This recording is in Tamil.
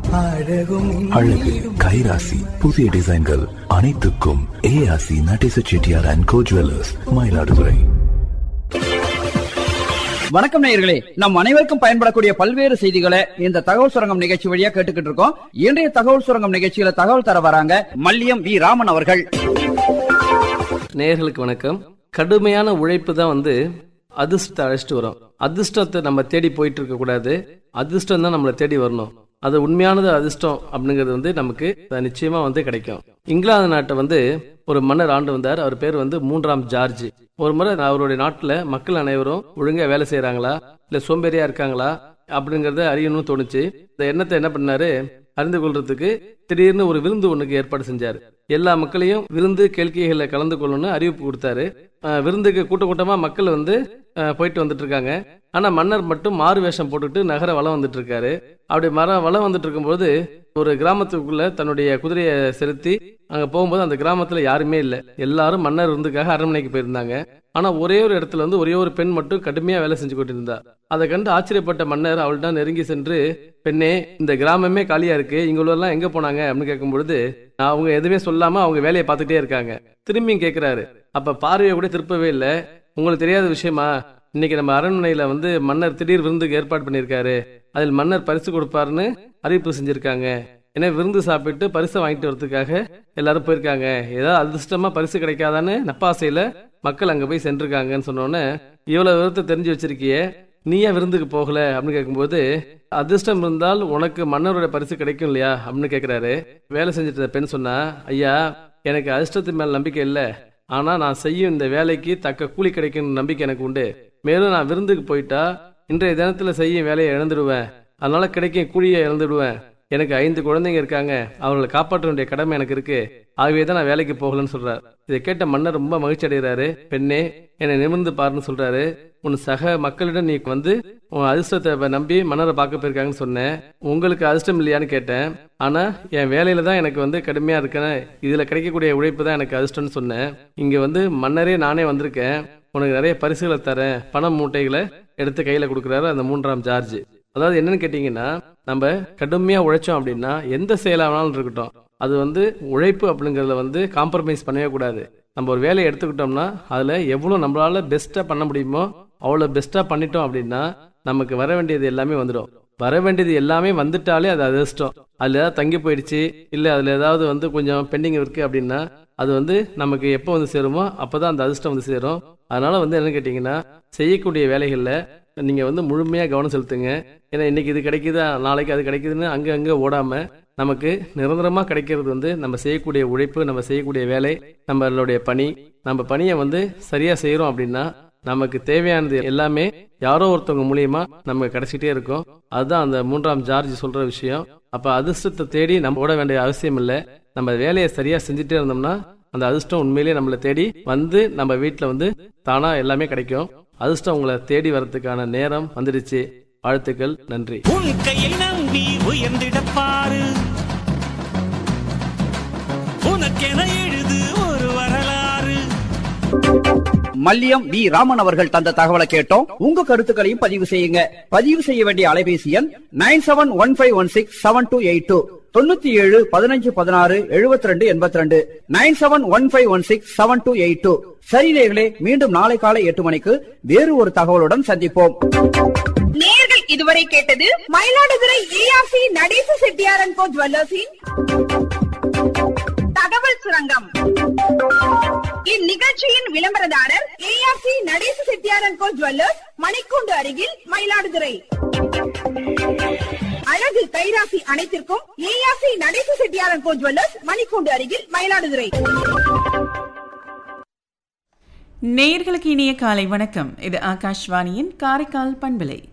அழகும் அழகு கைராசி புதிய டிசைன்கள் அனைத்துக்கும் ஏஆசி Natesa Chettiar and co jewellers Mayiladuthurai வணக்கம் நேயர்களே நம் அனைவருக்கும் பயன்படக்கூடிய பல்வேறு செய்திகளை இந்த தகவல் சுரங்கம் நிகழ்ச்சி வழியா கேட்டுக்கிட்டு இருக்கோம் இன்றைய தகவல் சுரங்கம் நிகழ்ச்சியில தகவல் தர வராங்க மல்லியம் வி ராமன் அவர்கள் நேயர்களுக்கு வணக்கம் கடுமையான உழைப்பு தான் வந்து அதிர்ஷ்டத்தை அழைச்சிட்டு வரும் அதிர்ஷ்டத்தை நம்ம தேடி போயிட்டு இருக்க கூடாது அதிர்ஷ்டம் தான் நம்மளை தேடி வரணும் அது உண்மையானது அதிர்ஷ்டம் அப்படிங்கிறது வந்து நமக்கு அது நிச்சயமா வந்து கிடைக்கும் இங்கிலாந்து நாட்டை வந்து ஒரு மன்னர் ஆண்டு வந்தார் அவர் பேர் வந்து மூன்றாம் ஜார்ஜ் ஒரு முறை அவருடைய நாட்டுல மக்கள் அனைவரும் ஒழுங்கா வேலை செய்யறாங்களா இல்ல சோம்பேறியா இருக்காங்களா அப்படிங்கறத அறியணும்னு தோணுச்சு இந்த எண்ணத்தை என்ன பண்ணாரு அறிந்து கொள்றதுக்கு திடீர்னு ஒரு விருந்து ஒண்ணுக்கு ஏற்பாடு செஞ்சாரு எல்லா மக்களையும் விருந்து கேளிக்கைகளை கலந்து கொள்ளணும்னு அறிவிப்பு கொடுத்தாரு அஹ் விருந்துக்கு கூட்ட கூட்டமா மக்கள் வந்து அஹ், போயிட்டு வந்துட்டு இருக்காங்க ஆனா மன்னர் மட்டும் மாறு வேஷம் போட்டுட்டு நகர வளம் வந்துட்டு இருக்காரு அப்படி மர வளம் வந்துட்டு இருக்கும்போது ஒரு கிராமத்துக்குள்ள தன்னுடைய குதிரையை செலுத்தி அங்க போகும்போது அந்த கிராமத்துல யாருமே இல்ல எல்லாரும் மன்னர் விருந்துக்காக அரண்மனைக்கு போயிருந்தாங்க ஆனா ஒரே ஒரு இடத்துல வந்து ஒரே ஒரு பெண் மட்டும் கடுமையா வேலை செஞ்சு கொண்டிருந்தா அதை கண்டு ஆச்சரியப்பட்ட மன்னர் அவள்கிட்ட நெருங்கி சென்று பெண்ணே இந்த கிராமமே காலியா இருக்கு இங்க உள்ளவரெல்லாம் எங்க போனாங்க அப்படின்னு கேட்கும் பொழுது அவங்க எதுவுமே சொல்லாம அவங்க வேலையை பார்த்துட்டே இருக்காங்க திரும்பியும் கேக்குறாரு அப்ப பார்வையை கூட திருப்பவே இல்ல உங்களுக்கு தெரியாத விஷயமா இன்னைக்கு நம்ம அரண்மனையில வந்து மன்னர் திடீர் விருந்துக்கு ஏற்பாடு பண்ணியிருக்காரு அதில் மன்னர் பரிசு கொடுப்பாருன்னு அறிவிப்பு செஞ்சிருக்காங்க ஏன்னா விருந்து சாப்பிட்டு பரிசை வாங்கிட்டு வரதுக்காக எல்லாரும் போயிருக்காங்க ஏதாவது அதிர்ஷ்டமா பரிசு கிடைக்காதான்னு நப்பாசையில மக்கள் அங்க போய் சென்றிருக்காங்கன்னு சொன்னோன்னே இவ்வளவு விவரத்தை தெரிஞ்சு வச்சிருக்கியே நீ ஏன் விருந்துக்கு போகல அப்படின்னு கேட்கும்போது அதிர்ஷ்டம் இருந்தால் உனக்கு மன்னரோட பரிசு கிடைக்கும் இல்லையா அப்படின்னு கேக்குறாரு வேலை செஞ்சுட்டு இருந்த பெண் சொன்னா ஐயா எனக்கு அதிர்ஷ்டத்து மேல நம்பிக்கை இல்ல ஆனா நான் செய்யும் இந்த வேலைக்கு தக்க கூலி கிடைக்கும் நம்பிக்கை எனக்கு உண்டு மேலும் நான் விருந்துக்கு போயிட்டா இன்றைய தினத்துல செய்யும் வேலையை இழந்துடுவேன் அதனால கிடைக்கும் கூலியை இழந்துடுவேன் எனக்கு ஐந்து குழந்தைங்க இருக்காங்க அவர்களை காப்பாற்ற வேண்டிய கடமை எனக்கு இருக்கு ஆகவே தான் நான் வேலைக்கு போகலன்னு சொல்றாரு இதை கேட்ட மன்னர் ரொம்ப மகிழ்ச்சி அடைகிறாரு பெண்ணே என்னை நிமிர்ந்து பாருன்னு சொல்றாரு உன் சக மக்களிடம் நீ வந்து உன் அதிர்ஷ்டத்தை நம்பி மன்னரை பார்க்க போயிருக்காங்கன்னு சொன்னேன் உங்களுக்கு அதிர்ஷ்டம் இல்லையான்னு கேட்டேன் ஆனா என் வேலையில தான் எனக்கு வந்து கடுமையா இருக்கேன் இதுல கிடைக்கக்கூடிய உழைப்பு தான் எனக்கு அதிர்ஷ்டம்னு சொன்னேன் இங்க வந்து மன்னரே நானே வந்திருக்கேன் உனக்கு நிறைய பரிசுகளை தரேன் பணம் மூட்டைகளை எடுத்து கையில கொடுக்குறாரு அந்த மூன்றாம் ஜார்ஜ் அதாவது என்னன்னு கேட்டீங்கன்னா நம்ம கடுமையா உழைச்சோம் அப்படின்னா எந்த செயலானாலும் இருக்கட்டும் அது வந்து உழைப்பு அப்படிங்கறதுல வந்து காம்ப்ரமைஸ் பண்ணவே கூடாது நம்ம ஒரு வேலையை எடுத்துக்கிட்டோம்னா அதுல எவ்வளவு நம்மளால பெஸ்டா பண்ண முடியுமோ அவ்வளவு பெஸ்டா பண்ணிட்டோம் அப்படின்னா நமக்கு வர வேண்டியது எல்லாமே வந்துடும் வர வேண்டியது எல்லாமே வந்துட்டாலே அது அதிர்ஷ்டம் அதுல ஏதாவது தங்கி போயிடுச்சு இல்ல அதுல ஏதாவது வந்து கொஞ்சம் பெண்டிங் இருக்கு அப்படின்னா அது வந்து நமக்கு எப்போ வந்து சேருமோ அப்பதான் அந்த அதிர்ஷ்டம் வந்து சேரும் அதனால வந்து என்ன கேட்டீங்கன்னா செய்யக்கூடிய வேலைகள்ல நீங்க வந்து முழுமையா கவனம் செலுத்துங்க ஏன்னா இன்னைக்கு இது கிடைக்குதா நாளைக்கு அது கிடைக்குதுன்னு அங்க அங்க ஓடாம நமக்கு நிரந்தரமா கிடைக்கிறது வந்து நம்ம செய்யக்கூடிய உழைப்பு நம்ம செய்யக்கூடிய வேலை நம்மளுடைய பணி நம்ம பணியை வந்து சரியா செய்யறோம் அப்படின்னா நமக்கு தேவையானது எல்லாமே யாரோ ஒருத்தவங்க மூலியமா நமக்கு கிடைச்சிட்டே இருக்கும் அதுதான் அந்த மூன்றாம் ஜார்ஜ் சொல்ற விஷயம் அப்ப அதிர்ஷ்டத்தை தேடி நம்ம ஓட வேண்டிய அவசியம் இல்லை நம்ம வேலையை சரியா செஞ்சுட்டே இருந்தோம்னா அந்த அதிர்ஷ்டம் உண்மையிலேயே நம்மளை தேடி வந்து நம்ம வீட்டுல வந்து தானா எல்லாமே கிடைக்கும் அதிர்ஷ்டம் உங்களை தேடி வரதுக்கான நேரம் வந்துடுச்சு வாழ்த்துக்கள் நன்றி உன் கையை நம்பி உயர்ந்திட பாரு உனக்கென எழுது ஒரு வரலாறு மல்லியம் வி ராமன் அவர்கள் தந்த தகவலை கேட்டோம் உங்க கருத்துக்களையும் பதிவு செய்யுங்க பதிவு செய்ய வேண்டிய அலைபேசி எண் nine seven one five one six seven two eight two தொண்ணூத்தி ஏழு பதினஞ்சு பதினாறு எழுபத்தி ரெண்டு எண்பத்தி ரெண்டு nine seven one five one six seven two eight two சரி நேயர்களே மீண்டும் நாளை காலை எட்டு மணிக்கு வேறு ஒரு தகவலுடன் சந்திப்போம் நேர்கள் இதுவரை கேட்டது மயிலாடுதுறை ஏஆர்சி நடேச செட்டியாரன் கோ ஜுவல்லர்ஸின் தகவல் சுரங்கம் இந்நிகழ்ச்சியின் விளம்பரதாரர் ஏஆர்சி நடேச செட்டியாரன் கோ ஜுவல்லர்ஸ் மணிக்கூண்டு அருகில் மயிலாடுதுறை அழகு கைராசி அனைத்திற்கும் ஏஆர்சி நடேச செட்டியாரன் கோ ஜுவல்லர்ஸ் மணிக்கூண்டு அருகில் மயிலாடுதுறை நேயர்களுக்கு இனிய காலை வணக்கம் இது ஆகாஷ்வாணியின் காரைக்கால் பண்பலை